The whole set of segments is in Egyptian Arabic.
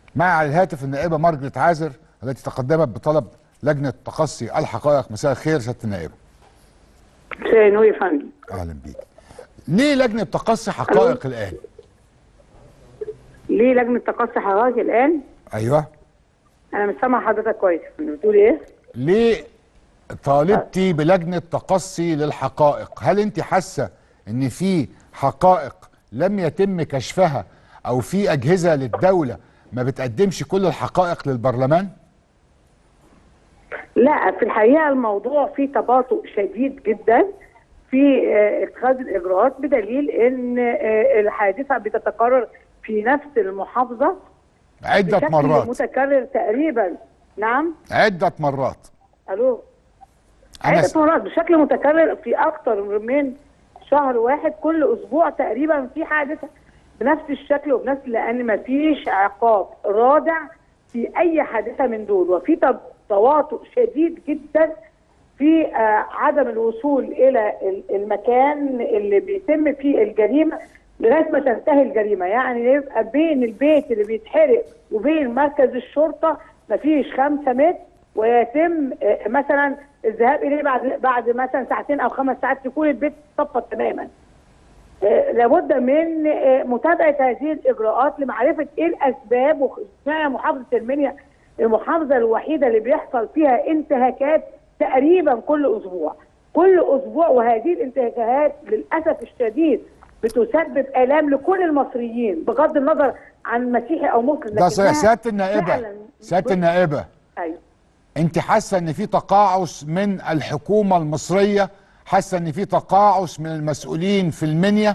مع على الهاتف النائبه مارجريت عازر التي تقدمت بطلب لجنه تقصي الحقائق مساء الخير سياده النائبه مساء النور يا فندم اهلا بيك ليه لجنه تقصي حقائق الان ليه لجنه تقصي حقائق الان ايوه انا مش سامع حضرتك كويس يا فندم بتقول ايه ليه طالبتي بلجنه تقصي للحقائق هل انت حاسه ان في حقائق لم يتم كشفها او في اجهزه للدوله ما بتقدمش كل الحقائق للبرلمان لا في الحقيقه الموضوع فيه تباطؤ شديد جدا في آه، اتخاذ الاجراءات بدليل ان آه، الحادثه بتتكرر في نفس المحافظه عده بشكل مرات متكرر تقريبا نعم عده مرات الو انا عدة س... مرات بشكل متكرر في اكتر من شهر واحد كل اسبوع تقريبا في حادثه بنفس الشكل وبنفس لان ما فيش عقاب رادع في اي حادثه من دول وفي تب- تواطؤ شديد جدا في آه، عدم الوصول الى ال- المكان اللي بيتم فيه الجريمه لغايه ما تنتهي الجريمه يعني يبقى بين البيت اللي بيتحرق وبين مركز الشرطه مفيش خمسة متر ويتم آه، مثلا الذهاب اليه بعد بعد مثلا ساعتين او خمس ساعات يكون البيت صفى تماما. آه، لابد من آه، متابعه هذه الاجراءات لمعرفه ايه الاسباب وخصوصا محافظه المنيا المحافظه الوحيده اللي بيحصل فيها انتهاكات تقريبا كل اسبوع. كل اسبوع وهذه الانتهاكات للاسف الشديد بتسبب الام لكل المصريين بغض النظر عن مسيحي او مسلم ده صحيح لكنها سياده النائبه فعلاً سياده النائبه ايوه انت حاسه ان في تقاعس من الحكومه المصريه حاسه ان في تقاعس من المسؤولين في المنيا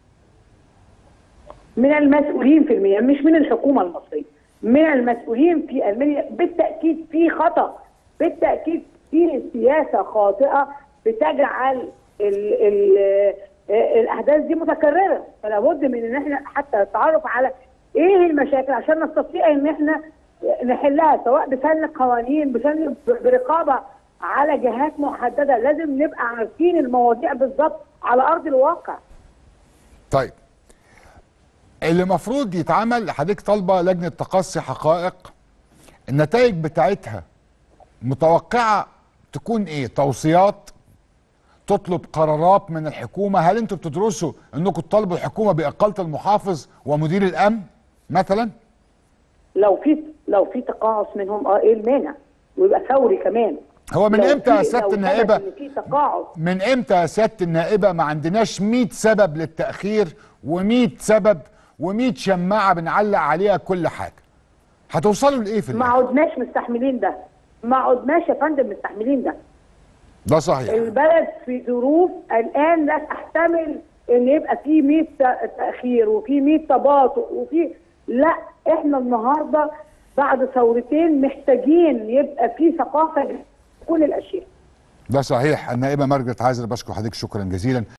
من المسؤولين في المنيا مش من الحكومه المصريه من المسؤولين في المنيا بالتاكيد في خطا بالتاكيد في سياسه خاطئه بتجعل ال ال آه، الاحداث دي متكرره فلا بد من ان احنا حتى التعرف على ايه المشاكل عشان نستطيع ان احنا نحلها سواء بفن قوانين بفن برقابه على جهات محدده لازم نبقى عارفين المواضيع بالظبط على ارض الواقع طيب اللي المفروض يتعمل حضرتك طالبه لجنه تقصي حقائق النتائج بتاعتها متوقعه تكون ايه توصيات تطلب قرارات من الحكومه هل انتوا بتدرسوا انكم تطالبوا الحكومه باقاله المحافظ ومدير الامن مثلا لو في لو في تقاعس منهم اه ايه المانع ويبقى فوري كمان هو من لو امتى يا في- سياده لو النائبه ثبت ان في تقاعس من امتى يا سياده النائبه ما عندناش 100 سبب للتاخير و100 سبب و100 شماعه بنعلق عليها كل حاجه هتوصلوا لايه في ما الاخر عدناش مستحملين ده ما عدناش يا فندم مستحملين ده ده صحيح البلد في ظروف الان لا تحتمل ان يبقى في 100 ت- تاخير وفي 100 تباطؤ وفي لا احنا النهارده بعد ثورتين محتاجين يبقى في ثقافه كل الاشياء ده صحيح النائبه مارجريت عازر بشكر حضرتك شكرا جزيلا